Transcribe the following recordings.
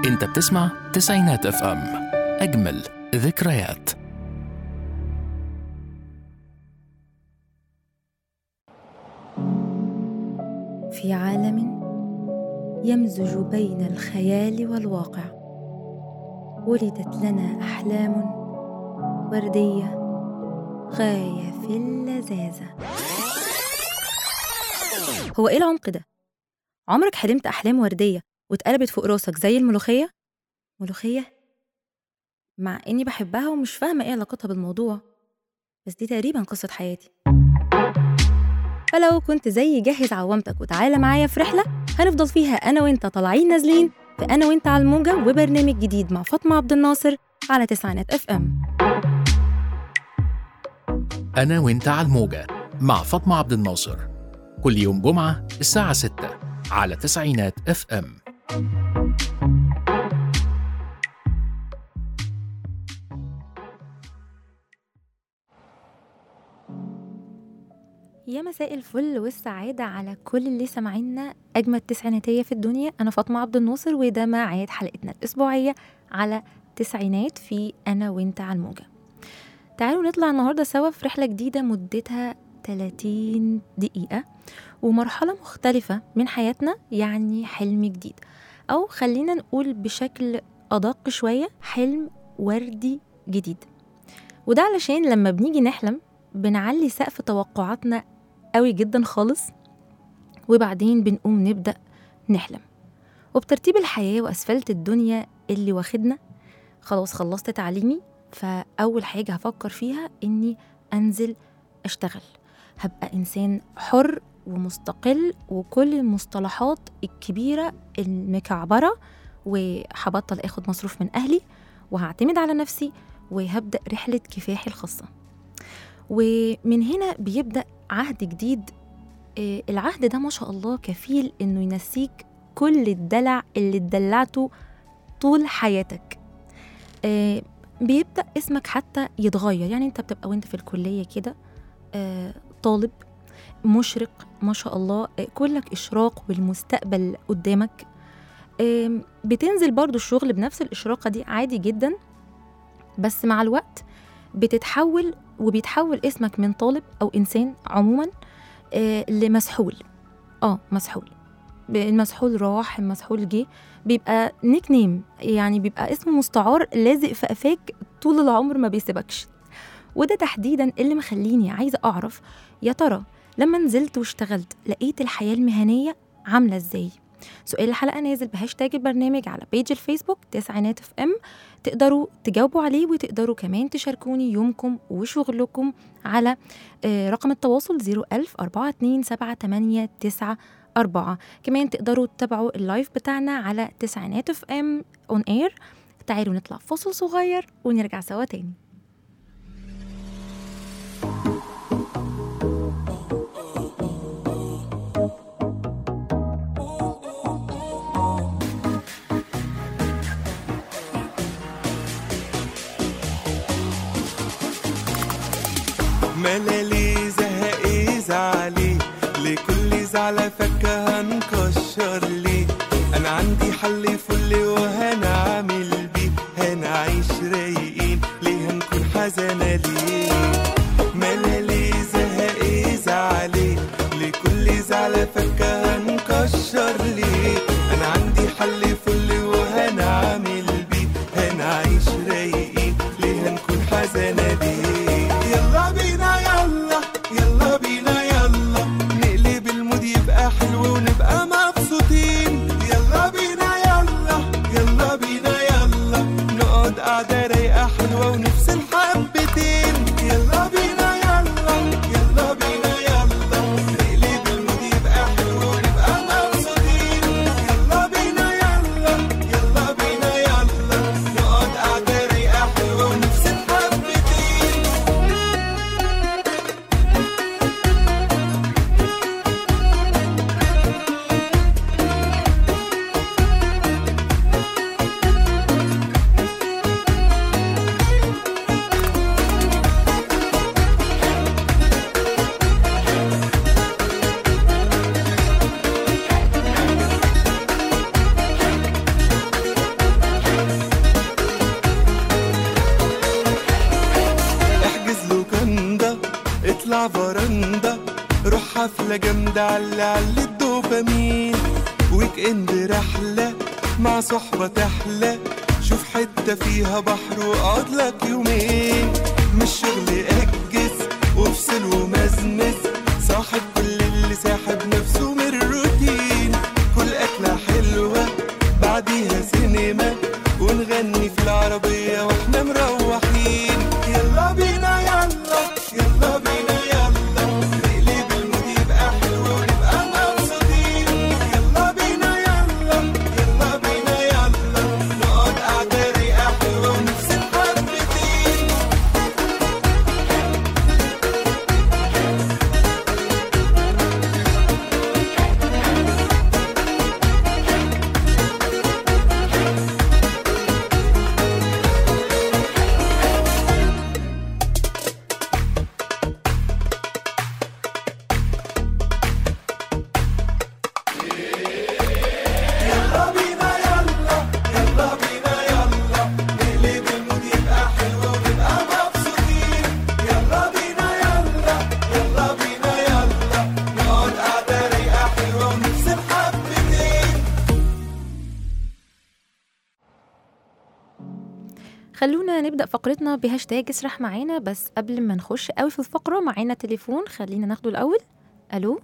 انت بتسمع تسعينات اف ام اجمل ذكريات في عالم يمزج بين الخيال والواقع ولدت لنا احلام ورديه غايه في اللذاذه هو ايه العمق ده عمرك حلمت احلام ورديه واتقلبت فوق راسك زي الملوخيه ملوخيه مع اني بحبها ومش فاهمه ايه علاقتها بالموضوع بس دي تقريبا قصه حياتي فلو كنت زي جهز عوامتك وتعالى معايا في رحلة هنفضل فيها أنا وأنت طالعين نازلين في أنا وأنت على الموجة وبرنامج جديد مع فاطمة عبد الناصر على تسعينات اف ام انا وانت على الموجة مع فاطمة عبد الناصر كل يوم جمعة الساعة 6 على تسعينات اف ام يا مساء الفل والسعادة على كل اللي سامعينا أجمل تسعيناتية في الدنيا أنا فاطمة عبد الناصر وده ميعاد حلقتنا الأسبوعية على تسعينات في أنا وأنت على الموجة تعالوا نطلع النهاردة سوا في رحلة جديدة مدتها 30 دقيقة ومرحلة مختلفة من حياتنا يعني حلم جديد أو خلينا نقول بشكل أدق شوية حلم وردي جديد وده علشان لما بنيجي نحلم بنعلي سقف توقعاتنا قوي جدا خالص وبعدين بنقوم نبدأ نحلم وبترتيب الحياة وأسفلت الدنيا اللي واخدنا خلاص خلصت تعليمي فأول حاجة هفكر فيها إني أنزل أشتغل هبقى إنسان حر ومستقل وكل المصطلحات الكبيرة المكعبرة وهبطل اخد مصروف من أهلي وهعتمد على نفسي وهبدأ رحلة كفاحي الخاصة ومن هنا بيبدأ عهد جديد آه، العهد ده ما شاء الله كفيل إنه ينسيك كل الدلع اللي اتدلعته طول حياتك آه، بيبدأ اسمك حتى يتغير يعني انت بتبقى وانت في الكلية كده آه، طالب مشرق ما شاء الله آه، كلك إشراق والمستقبل قدامك آم، بتنزل برضو الشغل بنفس الإشراقة دي عادي جدا بس مع الوقت بتتحول وبيتحول اسمك من طالب او انسان عموما آه لمسحول اه مسحول ب- المسحول راح المسحول جه بيبقى نيك نيم يعني بيبقى اسم مستعار لازق في قفاك طول العمر ما بيسيبكش وده تحديدا اللي مخليني عايزه اعرف يا ترى لما نزلت واشتغلت لقيت الحياه المهنيه عامله ازاي سؤال الحلقه نازل بهاشتاج البرنامج على بيج الفيسبوك تسعينات اف ام تقدروا تجاوبوا عليه وتقدروا كمان تشاركوني يومكم وشغلكم على آه، رقم التواصل 01000 427 4 كمان تقدروا تتابعوا اللايف بتاعنا على تسعينات اف ام اون اير تعالوا نطلع فاصل صغير ونرجع سوا تاني ملالي زهقي زعلي لكل زعلة فكة هنكشر ليه أنا عندي حل فل وهنعمل بيه هنعيش رايقين ليه هنكون حزانة ليه ملالي زهقي زعلي لكل زعلة فكة هنكشر ليه أنا عندي حل فل وهنعمل بيه هنعيش رايقين ليه هنكون حزانة ليه يلا بينا يلا يلا بينا يلا نقلب المود يبقى حلو ونبقى مبسوطين يلا بينا يلا يلا بينا يلا نقعد قعدة رايقة حلوة خد علي علي الدوبامين ويك اند رحلة مع صحبة تحلى شوف حتة فيها بحر واقعد لك يومين مش شغل اجز وافصل ومزمز صاحب كل اللي ساحب نفسه من الروتين كل أكلة حلوة بعديها سينما ونغني في العربية واحنا مروحين يلا بينا يلا يلا بينا يلا نقلب المود يبقى حلو ونبقى مبسوطين يلا بينا يلا يلا بينا يلا نقعد قعدة ريقة حلوة ونفصل حبتين يلا بينا يلا يلا بينا يلا نقلب المود يبقى حلو ونبقى مبسوطين يلا بينا يلا يلا بينا يلا نقعد قعدة رايقة حلوة ونفصل حبتين خلونا نبدأ فقرتنا بهاشتاج اسرح معانا بس قبل ما نخش قوي في الفقرة معانا تليفون خلينا ناخده الأول ألو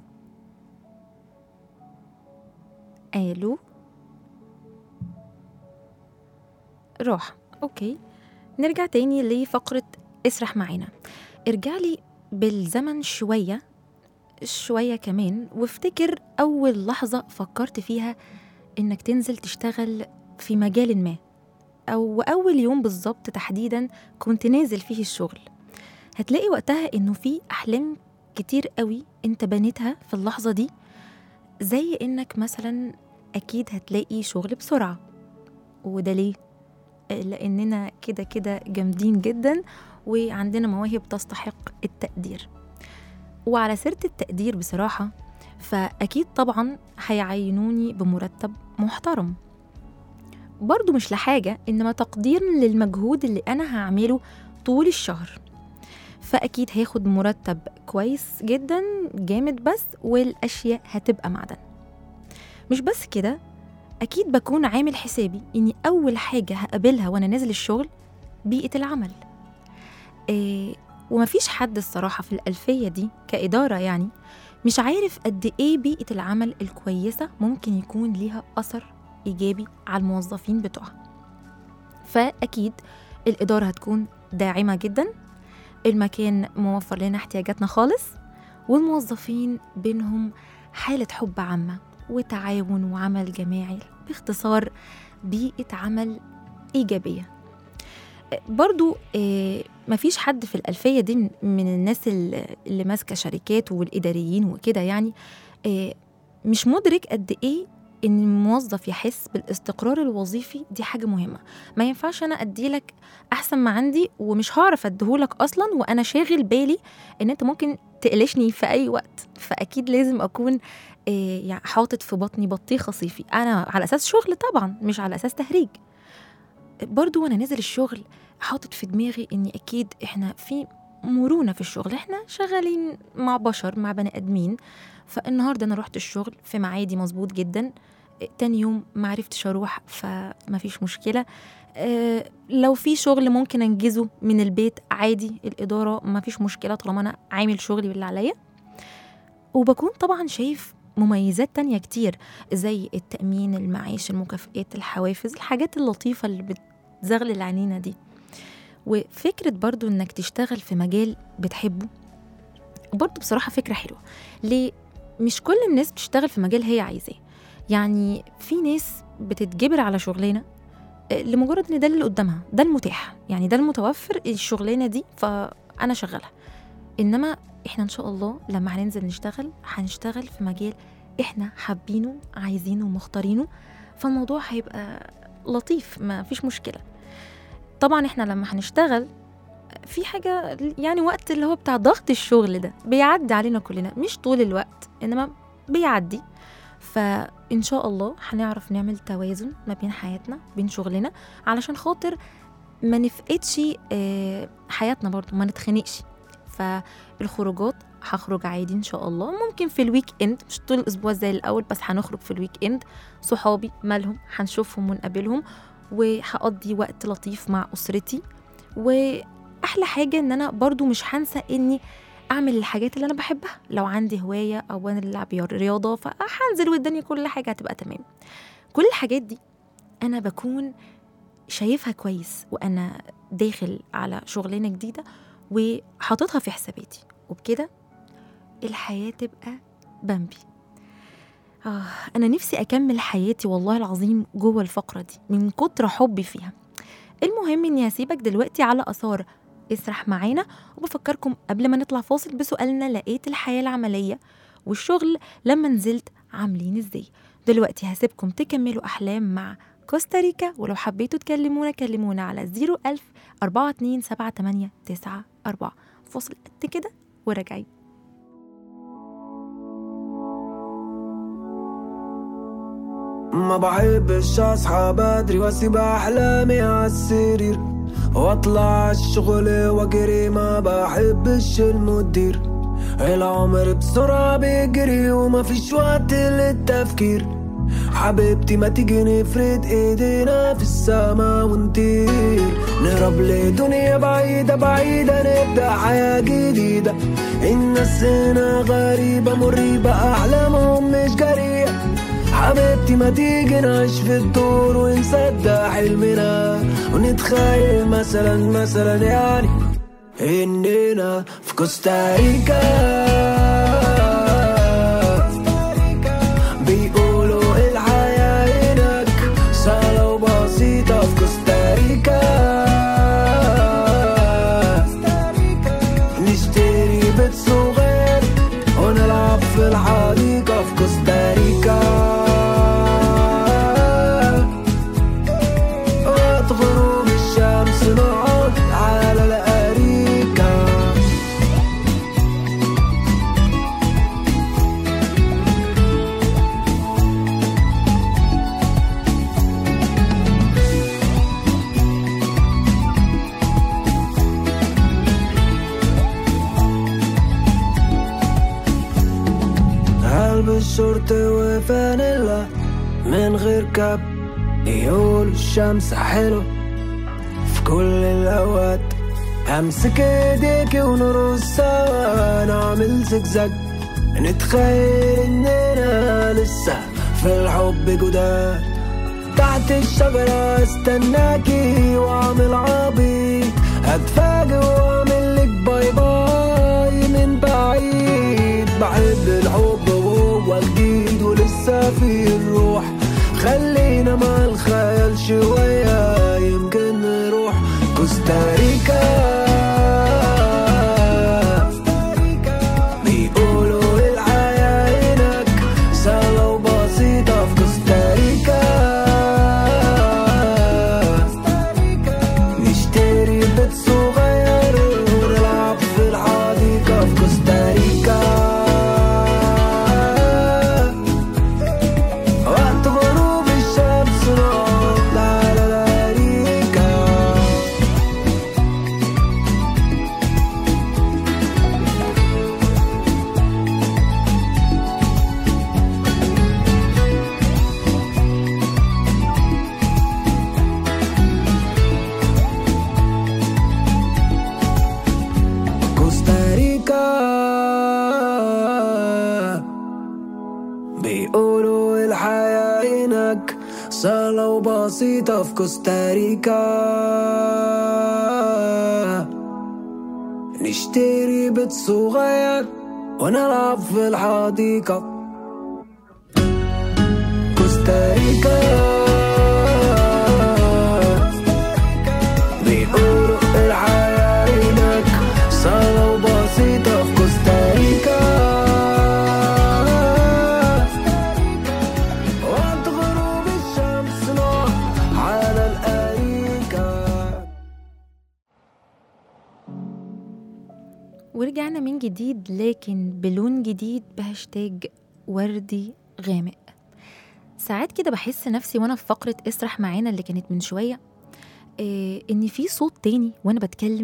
ألو راح أوكي نرجع تاني لفقرة اسرح معانا ارجع لي بالزمن شوية شوية كمان وافتكر أول لحظة فكرت فيها إنك تنزل تشتغل في مجال ما أو أول يوم بالظبط تحديدا كنت نازل فيه الشغل هتلاقي وقتها إنه في أحلام كتير قوي أنت بنيتها في اللحظة دي زي إنك مثلا أكيد هتلاقي شغل بسرعة وده ليه؟ لأننا كده كده جامدين جدا وعندنا مواهب تستحق التقدير وعلى سيرة التقدير بصراحة فأكيد طبعا هيعينوني بمرتب محترم برضو مش لحاجة إنما تقدير للمجهود اللي أنا هعمله طول الشهر فأكيد هاخد مرتب كويس جدا جامد بس والأشياء هتبقى معدن مش بس كده أكيد بكون عامل حسابي إني أول حاجة هقابلها وأنا نازل الشغل بيئة العمل إيه ومفيش حد الصراحة في الألفية دي كإدارة يعني مش عارف قد إيه بيئة العمل الكويسة ممكن يكون ليها أثر إيجابي على الموظفين بتوعها فأكيد الإدارة هتكون داعمة جدا المكان موفر لنا احتياجاتنا خالص والموظفين بينهم حالة حب عامة وتعاون وعمل جماعي باختصار بيئة عمل إيجابية برضو آه، مفيش حد في الألفية دي من- من الناس اللي اللي ماسكة شركات والإداريين وكده يعني آه، مش مدرك قد إيه ان الموظف يحس بالاستقرار الوظيفي دي حاجه مهمه ما ينفعش انا اديلك احسن ما عندي ومش هعرف اديهولك اصلا وانا شاغل بالي ان انت ممكن تقلشني في اي وقت فاكيد لازم اكون آه، يعني حاطط في بطني بطيخه صيفي انا على اساس شغل طبعا مش على اساس تهريج برضو وانا نازل الشغل حاطط في دماغي اني اكيد احنا في مرونه في الشغل احنا شغالين مع بشر مع بني ادمين فالنهارده انا رحت الشغل في ميعادي مظبوط جدا تاني يوم ما عرفتش اروح فما فيش مشكله أه لو في شغل ممكن انجزه من البيت عادي الاداره ما فيش مشكله طالما انا عامل شغلي واللي عليا وبكون طبعا شايف مميزات تانية كتير زي التأمين المعيش المكافئات الحوافز الحاجات اللطيفة اللي بتزغلل عينينا دي وفكرة برضو انك تشتغل في مجال بتحبه برضو بصراحة فكرة حلوة ليه مش كل الناس بتشتغل في مجال هي عايزاه يعني في ناس بتتجبر على شغلانة آه، لمجرد ان ده اللي قدامها ده المتاح يعني ده المتوفر الشغلانة دي فأنا شغالها إنما احنا ان شاء الله لما هننزل نشتغل هنشتغل في مجال احنا حابينه عايزينه ومختارينه فالموضوع هيبقى لطيف ما فيش مشكلة طبعا احنا لما هنشتغل في حاجة يعني وقت اللي هو بتاع ضغط الشغل ده بيعدي علينا كلنا مش طول الوقت انما بيعدي فإن شاء الله هنعرف نعمل توازن ما بين حياتنا بين شغلنا علشان خاطر ما نفقدش آه، حياتنا برضو ما نتخنقش فالخروجات هخرج عادي ان شاء الله ممكن في الويك اند مش طول الاسبوع زي الاول بس هنخرج في الويك اند صحابي مالهم هنشوفهم ونقابلهم وهقضي وقت لطيف مع اسرتي واحلى حاجه ان انا برضو مش هنسى اني اعمل الحاجات اللي انا بحبها لو عندي هوايه او انا العب رياضه فهنزل والدنيا كل حاجه هتبقى تمام كل الحاجات دي انا بكون شايفها كويس وانا داخل على شغلانه جديده وحاططها في حساباتي وبكده الحياه تبقى بامبي آه أنا نفسي أكمل حياتي والله العظيم جوه الفقرة دي من كتر حبي فيها المهم إني هسيبك دلوقتي على آثار اسرح معانا وبفكركم قبل ما نطلع فاصل بسؤالنا لقيت الحياة العملية والشغل لما نزلت عاملين ازاي دلوقتي هسيبكم تكملوا أحلام مع كوستاريكا ولو حبيتوا تكلمونا كلمونا على 01000 42 78 94 فاصل قد كده وراجعين ما بحبش اصحى بدري واسيب احلامي عالسرير واطلع الشغل واجري ما بحبش المدير العمر بسرعة بيجري وما فيش وقت للتفكير حبيبتي ما تيجي نفرد ايدينا في السما ونطير نهرب لدنيا بعيدة بعيدة نبدأ حياة جديدة الناس هنا غريبة مريبة أحلامهم مش جريئة حبيبتي ما تيجي نعيش في الدور ونصدق حلمنا ونتخيل مثلا مثلا يعني اننا في كوستاريكا بيقولوا الحياة هناك سهلة وبسيطة في كوستاريكا نشتري بيت صغير ونلعب في الحديقة في كوستاريكا وقت غروب الشمس نقعد على الأريكة هلبس شورت وفانيلا من غير كاب يقول الشمس حلو في كل الأوقات همسك ايديك ونرقص سوا نعمل زجزاج نتخيل اننا لسه في الحب جداد تحت الشجرة استناكي واعمل عبيط هتفاجئ واعمل لك باي باي من بعيد بحب الحب وهو جديد ولسه فيه الروح خلينا مع الخيال شوية يمكن نروح كوستاريكا بيقولوا الحياة هناك سهلة وبسيطة في كوستاريكا نشتري بيت صغير ونلعب في الحديقة في كوستاريكا وقت غروب الشمس نقعد على الأريكة كوستاريكا بيقولوا الحياة هناك سهلة وبسيطة في كوستاريكا نشتري بيت صغير ونلعب في الحديقة كوستاريكا بيقولوا الحياة هناك سهلة وبسيطة في كوستاريكا وقت غروب الشمس نقعد على الأريكة ورجعنا من جديد لكن بلون جديد بهاشتاج وردي غامق ساعات كده بحس نفسي وانا في فقرة اسرح معانا اللي كانت من شوية إيه ان في صوت تاني وانا بتكلم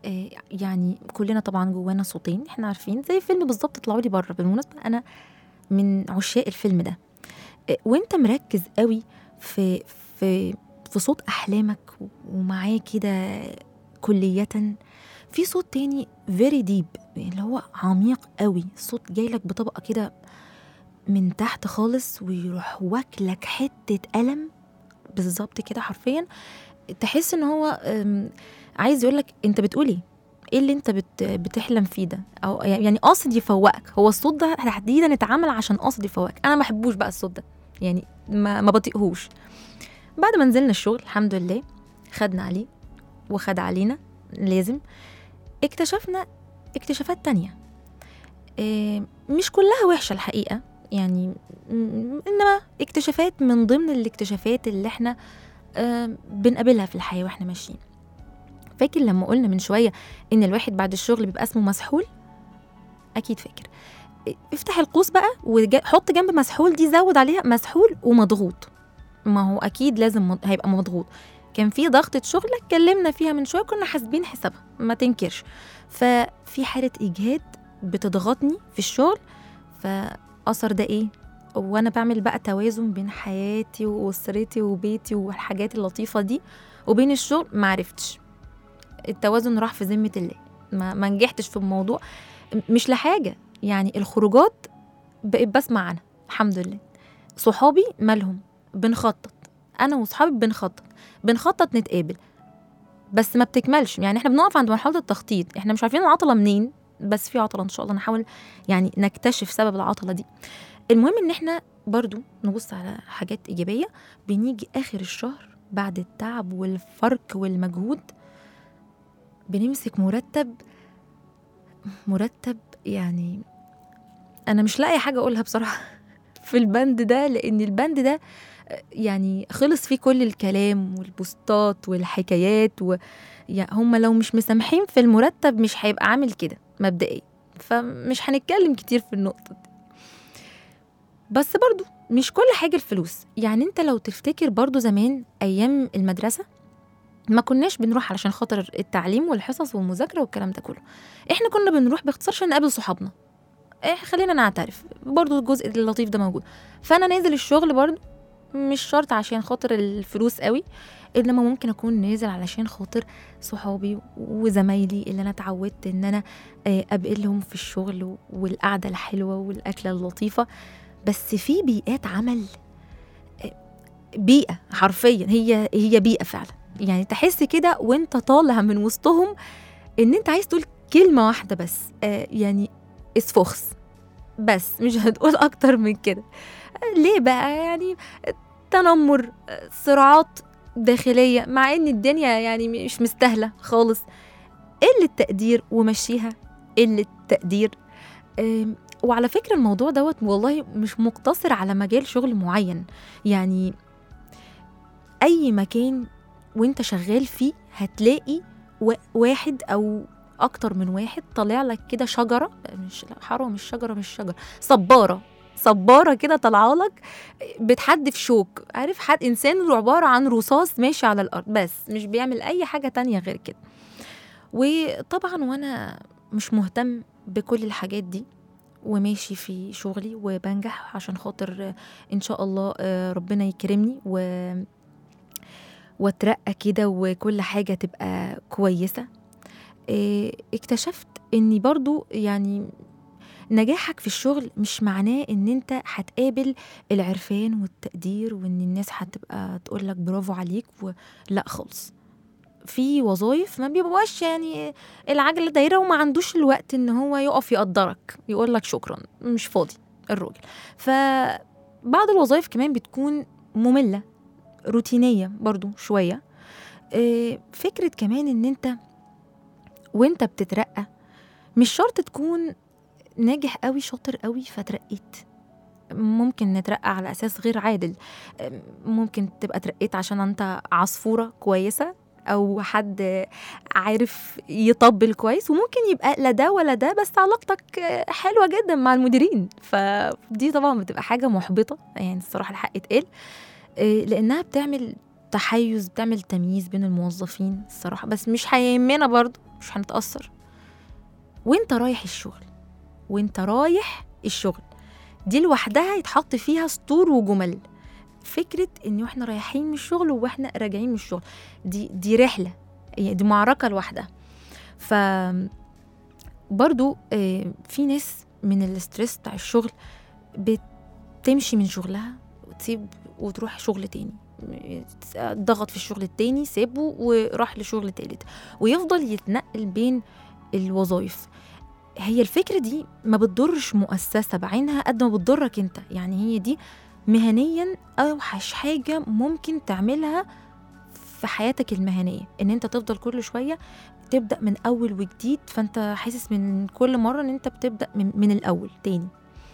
آه، يعني كلنا طبعا جوانا صوتين احنا عارفين زي فيلم بالظبط طلعوا لي بره بالمناسبه انا من عشاق الفيلم ده آه، وانت مركز قوي في في في صوت احلامك ومعاه كده كلية في صوت تاني very deep اللي هو عميق قوي صوت جايلك بطبقة كده من تحت خالص ويروح واكلك حتة ألم بالظبط كده حرفيا تحس ان هو أم، عايز يقولك انت بتقول ايه ايه اللي انت بت بتحلم فيه ده او يعني قاصد يفوقك هو الصوت ده تحديدا اتعمل عشان قاصد يفوقك انا ما بحبوش بقى الصوت ده يعني ما ما بطيقهوش بعد ما نزلنا الشغل الحمد لله خدنا عليه وخد علينا لازم اكتشفنا اكتشافات تانية إيه، مش كلها وحشة الحقيقة يعني م- إنما اكتشافات من ضمن الاكتشافات اللي احنا آه، بنقابلها في الحياة واحنا ماشيين فاكر لما قلنا من شوية إن الواحد بعد الشغل بيبقى اسمه مسحول أكيد فاكر إيه، افتح القوس بقى وحط جنب مسحول دي زود عليها مسحول ومضغوط ما هو أكيد لازم مض- هيبقى مضغوط كان في ضغطة شغل اتكلمنا فيها من شوية كنا حاسبين حسابها ما تنكرش ففي حالة إجهاد بتضغطني في الشغل فأثر ده إيه؟ وأنا بعمل بقى توازن بين حياتي وأسرتي وبيتي والحاجات اللطيفة دي وبين الشغل معرفتش التوازن راح في ذمة الله ما, ما نجحتش في الموضوع م- مش لحاجة يعني الخروجات بقيت بسمع عنها الحمد لله صحابي مالهم بنخطط أنا وصحابي بنخطط بنخطط نتقابل بس ما بتكملش يعني احنا بنقف عند مرحله التخطيط احنا مش عارفين العطله منين بس في عطله ان شاء الله نحاول يعني نكتشف سبب العطله دي المهم ان احنا برضو نبص على حاجات ايجابيه بنيجي اخر الشهر بعد التعب والفرق والمجهود بنمسك مرتب مرتب يعني انا مش لاقي حاجه اقولها بصراحه في البند ده لان البند ده يعني خلص فيه كل الكلام والبوستات والحكايات و يعني هم لو مش مسامحين في المرتب مش هيبقى عامل كده مبدئيا فمش هنتكلم كتير في النقطة دي بس برضو مش كل حاجة الفلوس يعني انت لو تفتكر برضو زمان أيام المدرسة ما كناش بنروح علشان خاطر التعليم والحصص والمذاكرة والكلام ده كله احنا كنا بنروح باختصار عشان نقابل صحابنا إيه خلينا نعترف برضو الجزء اللطيف ده موجود فانا نازل الشغل برضو مش شرط عشان خاطر الفلوس قوي انما ممكن اكون نازل علشان خاطر صحابي وزمايلي اللي انا اتعودت ان انا آه، اقابلهم في الشغل والقعده الحلوه والاكله اللطيفه بس في بيئات عمل آه، بيئه حرفيا هي هي بيئه فعلا يعني تحس كده وانت طالع من وسطهم ان انت عايز تقول كلمه واحده بس آه، يعني اسفخس بس مش هتقول اكتر من كده آه، ليه بقى يعني تنمر آه، صراعات داخليه مع ان الدنيا يعني مش مستاهله خالص قله تقدير ومشيها قله تقدير آم، وعلى فكره الموضوع دوت والله مش مقتصر على مجال شغل معين يعني اي مكان وانت شغال فيه هتلاقي وا- واحد او اكتر من واحد طالع لك كده شجره مش لا حرام مش شجره مش شجره صباره صباره كده طالعه لك بتحدف شوك عارف حد انسان عباره عن رصاص ماشي على الارض بس مش بيعمل اي حاجه تانية غير كده وطبعا وانا مش مهتم بكل الحاجات دي وماشي في شغلي وبنجح عشان خاطر ان شاء الله آه، ربنا يكرمني و واترقى كده وكل حاجه تبقى كويسه آه، اكتشفت اني برضو يعني نجاحك في الشغل مش معناه ان انت هتقابل العرفان والتقدير وان الناس هتبقى تقول لك برافو عليك و... لا خالص في وظايف ما بيبقاش يعني العجله دايره وما عندوش الوقت ان هو يقف يقدرك يقول لك شكرا مش فاضي الراجل فبعض الوظايف كمان بتكون ممله روتينيه برضو شويه آه، فكره كمان ان انت وانت بتترقى مش شرط تكون ناجح قوي شاطر قوي فترقيت ممكن نترقى على اساس غير عادل ممكن تبقى ترقيت عشان انت عصفوره كويسه او حد عارف يطبل كويس وممكن يبقى لا ده ولا ده بس علاقتك حلوه جدا مع المديرين فدي طبعا بتبقى حاجه محبطه يعني الصراحه الحق اتقال إيه، لانها بتعمل تحيز بتعمل تمييز بين الموظفين الصراحه بس مش هيهمنا برضو مش هنتأثر وانت رايح الشغل وانت رايح الشغل دي لوحدها يتحط فيها سطور وجمل فكرة ان احنا رايحين من الشغل واحنا راجعين من الشغل دي دي رحلة يعني دي معركة لوحدها ف برضو آه، في ناس من الاسترس بتاع الشغل بتمشي من شغلها وتسيب وتروح شغل تاني ضغط في الشغل التاني سابه وراح لشغل تالت ويفضل يتنقل بين الوظائف هي الفكرة دي ما بتضرش مؤسسة بعينها قد ما بتضرك انت يعني هي دي مهنيا اوحش حاجة ممكن تعملها في حياتك المهنية ان انت تفضل كل شوية تبدأ من اول وجديد فانت حاسس من كل مرة ان انت بتبدأ من, من الاول تاني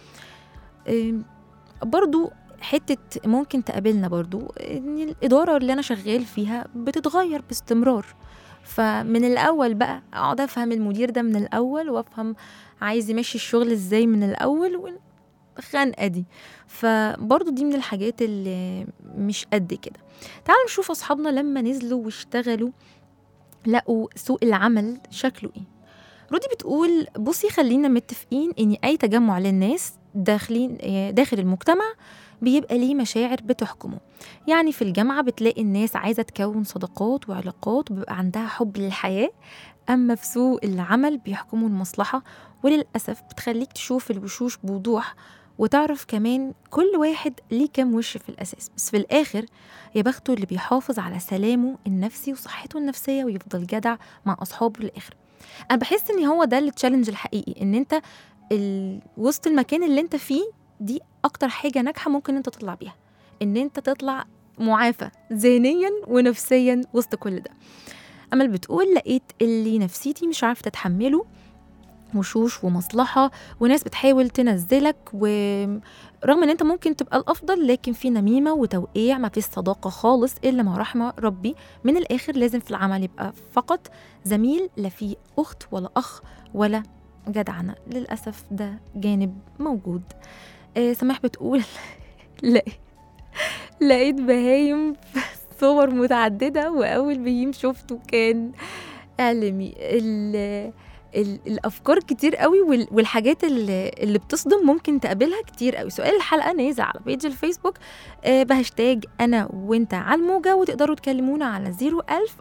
أم، برضو حتة ممكن تقابلنا برضو ان الإدارة اللي أنا شغال فيها بتتغير باستمرار فمن الأول بقى أقعد أفهم المدير ده من الأول وأفهم عايز يمشي الشغل إزاي من الأول والخنقة دي فبرضو دي من الحاجات اللي مش قد كده تعالوا نشوف أصحابنا لما نزلوا واشتغلوا لقوا سوق العمل شكله إيه رودي بتقول بصي خلينا متفقين ان اي تجمع للناس داخلين داخل المجتمع بيبقى ليه مشاعر بتحكمه يعني في الجامعة بتلاقي الناس عايزة تكون صداقات وعلاقات وبيبقى عندها حب للحياة أما في سوق العمل بيحكموا المصلحة وللأسف بتخليك تشوف الوشوش بوضوح وتعرف كمان كل واحد ليه كام وش في الأساس بس في الآخر يا بخته اللي بيحافظ على سلامه النفسي وصحته النفسية ويفضل جدع مع أصحابه للآخر أنا بحس إن هو ده التشالنج الحقيقي إن أنت ال... وسط المكان اللي أنت فيه دي اكتر حاجه ناجحه ممكن انت تطلع بيها ان انت تطلع معافى ذهنيا ونفسيا وسط كل ده امل بتقول لقيت اللي نفسيتي مش عارفه تتحمله وشوش ومصلحة وناس بتحاول تنزلك ورغم ان انت ممكن تبقى الافضل لكن في نميمة وتوقيع ما فيش صداقة خالص الا ما رحم ربي من الاخر لازم في العمل يبقى فقط زميل لا في اخت ولا اخ ولا جدعنة للأسف ده جانب موجود آه سماح بتقول لقيت لقيت بهايم في صور متعددة وأول بهيم شفته كان إعلامي ال ال الافكار كتير قوي وال- والحاجات اللي, اللي بتصدم ممكن تقابلها كتير قوي سؤال الحلقه نازل على بيج الفيسبوك آه بهاشتاج انا وانت على الموجه وتقدروا تكلمونا على 01000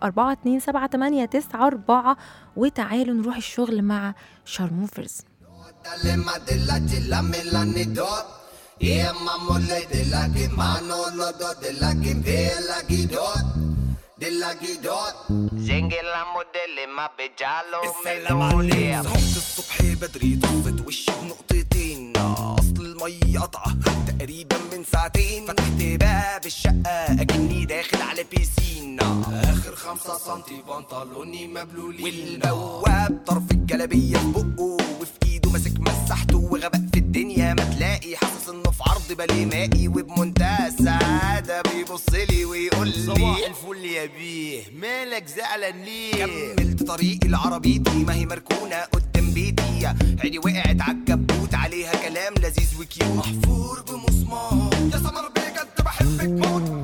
427 وتعالوا نروح الشغل مع شارموفرز Dale más de la chila melanidot Y mamá mole de la que mano los dos de la que ve la guidot De la guidot Zingue la modelle ma bejalo السلام عليكم melodía صحيت الصبح بدري طفت وشي بنقطتين اصل المية قطعة تقريبا من ساعتين فتحت باب الشقة اكني داخل على بيسين اخر خمسة سنتي بنطلوني مبلولين والبواب طرف الجلابية في بقه وفي ايده ماسك مسحته وغبق في الدنيا ما تلاقي حاسس انه في عرض بالي مائي وبمنتهى السعادة بيبص لي ويقول لي صباح الفل يا بيه مالك زعلان ليه كملت طريقي لعربيتي ما هي مركونة قدام بيتي عيني وقعت عالكبوت عليها كلام لذيذ وكيوت محفور بمسمار يا سمر بجد بحبك موت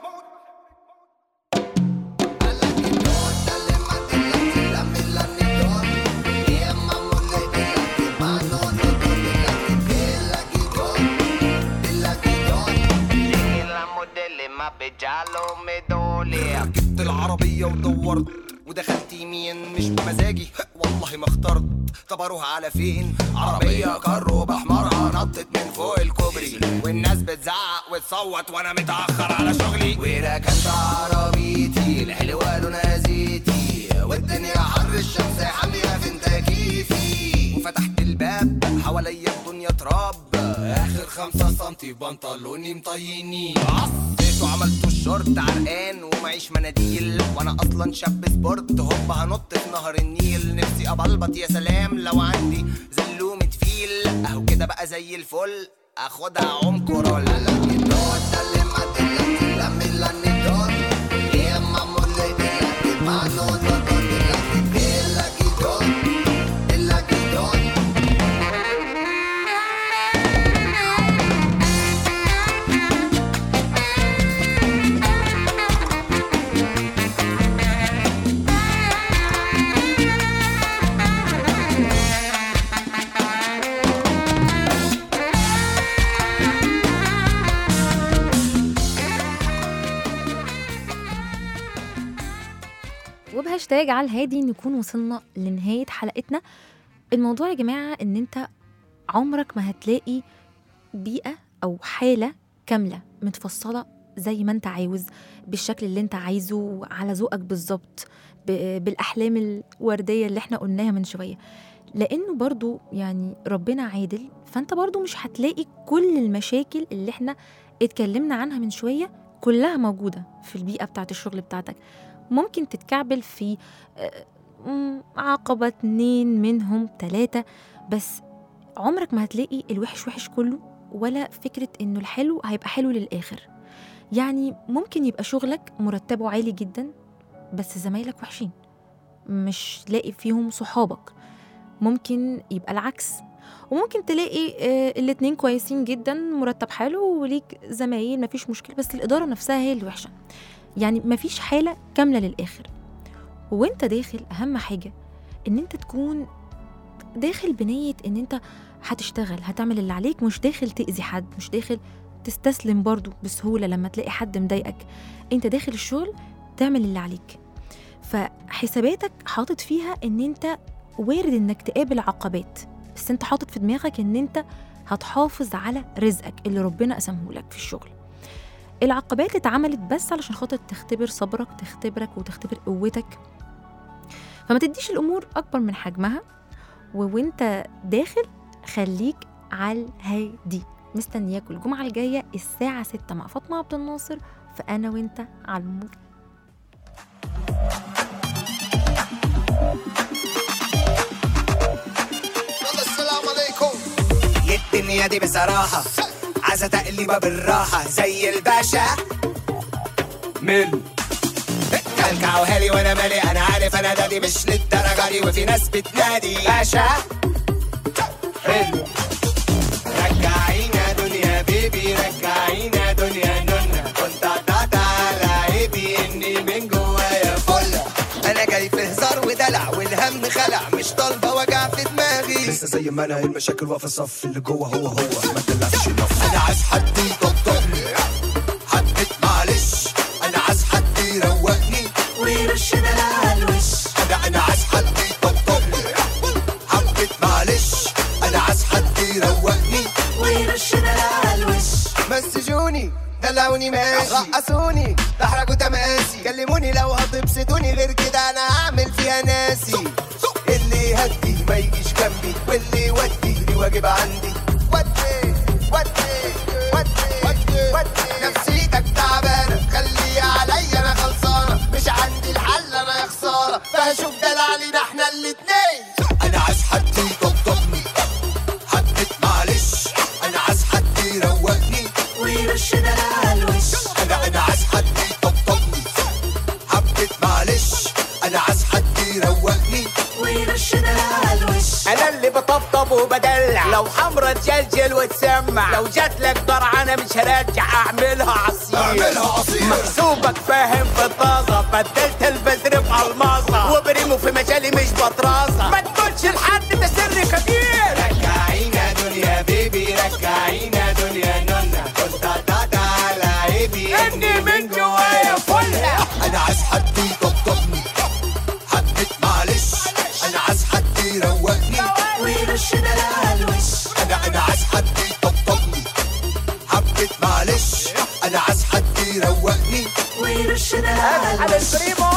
Zingue la modelle ma bejalo melodía جبت العربية ودورت ودخلت يمين مش بمزاجي والله ما اخترت طب اروح على فين عربية كارو بحمرها نطت من فوق الكوبري والناس بتزعق وتصوت وانا متأخر على شغلي وركنت عربيتي الحلوة لونها زيتي والدنيا حر الشمس حامية في تكييفي وفتحت الباب حواليا الدنيا تراب اخر خمسة سنتي بنطلوني مطينين عصيت وعملت الشورت عرقان ومعيش مناديل وانا اصلا شاب سبورت هوب هنط في نهر النيل نفسي ابلبط يا سلام لو عندي زلومة فيل اهو كده بقى زي الفل اخدها عم كورول وبهاشتاج على الهادي نكون وصلنا لنهاية حلقتنا الموضوع يا جماعة إن أنت عمرك ما هتلاقي بيئة أو حالة كاملة متفصلة زي ما أنت عاوز بالشكل اللي أنت عايزه على ذوقك بالظبط ب- بالأحلام الوردية اللي احنا قلناها من شوية لأنه برضو يعني ربنا عادل فأنت برضو مش هتلاقي كل المشاكل اللي احنا اتكلمنا عنها من شوية كلها موجودة في البيئة بتاعت الشغل بتاعتك ممكن تتكعبل في آه، مم، عقبة اتنين منهم تلاتة بس عمرك ما هتلاقي الوحش وحش كله ولا فكرة انه الحلو هيبقى حلو للآخر يعني ممكن يبقى شغلك مرتبه عالي جدا بس زمايلك وحشين مش لاقي فيهم صحابك ممكن يبقى العكس وممكن تلاقي آه، الاتنين كويسين جدا مرتب حلو وليك زمايل مفيش مشكلة بس الإدارة نفسها هي اللي وحشة يعني مفيش حالة كاملة للآخر وانت داخل أهم حاجة إن انت تكون داخل بنية إن انت هتشتغل هتعمل اللي عليك مش داخل تأذي حد مش داخل تستسلم برضو بسهولة لما تلاقي حد مضايقك انت داخل الشغل تعمل اللي عليك فحساباتك حاطط فيها ان انت وارد انك تقابل عقبات بس انت حاطط في دماغك ان انت هتحافظ على رزقك اللي ربنا قسمهولك في الشغل العقبات اتعملت بس علشان خاطر تختبر صبرك تختبرك وتختبر قوتك فما تديش الامور اكبر من حجمها و- وانت داخل خليك على الهادي مستنياكم الجمعة الجاية الساعة 6 مع فاطمة عبد الناصر فأنا وانت على الموج السلام عليكم الدنيا دي بصراحة عايزة تقليبة بالراحة زي الباشا من كلكع وهالي وانا مالي انا عارف انا دادي مش للدرجة دي وفي ناس بتنادي باشا حلو رجعينا دنيا بيبي رجعينا دنيا نونا كنت قطعت على عيبي اني من جوايا فلة انا جاي في هزار ودلع والهم خلع مش طالبة وجع في دماغي لسه زي ما انا المشاكل واقفه الصف اللي جوه هو هو ما تلعبش نف انا عايز حد يطبطبني حبيت معلش انا عايز حد يروقني ويرشنا على الوش انا انا عايز حد يطبطبني حبيت معلش انا عايز حد يروقني ويرشنا على الوش مسجوني دلعوني ماشي رقصوني تحركوا تماسي كلموني لو هتبسطوني غير كده انا هعمل فيها ناسي اللي يهدي ما يجيش جنبي واللي يودي لي واجب عندي ودي ودي ودي ودي ودي نفسيتك تعبانة خلي عليا انا خلصانة مش عندي الحل انا يا خسارة فهشوف دلع احنا الاتنين انا عايز حد يطبطبني حبيت معلش انا عايز حد يروقني ويرشنا على الوش انا انا عايز حد يطبطبني حبيت معلش انا عايز حد يروقني ويرشنا على الوش انا اللي بطبطب وبدلع لو حمرا تجلجل وتسمع لو جات لك درعانه مش هرجع اعملها عصير اعملها عصير. محسوبك فاهم في الطازه بدلت البذر بألماظة وبريمو في مجالي مش بطرازه ما تقولش لحد ده سر كبير رجعينا دنيا بيبي رجعينا دنيا نونا كنت قطعت على عيبي اني من جوايا فله انا عايز حد يطبطبني حبيت معلش انا عايز حد يروقني ويرشنا على الوش انا انا عايز حد يطبطبني حبيت معلش انا عايز حد يروقني ويرشنا على على البريمو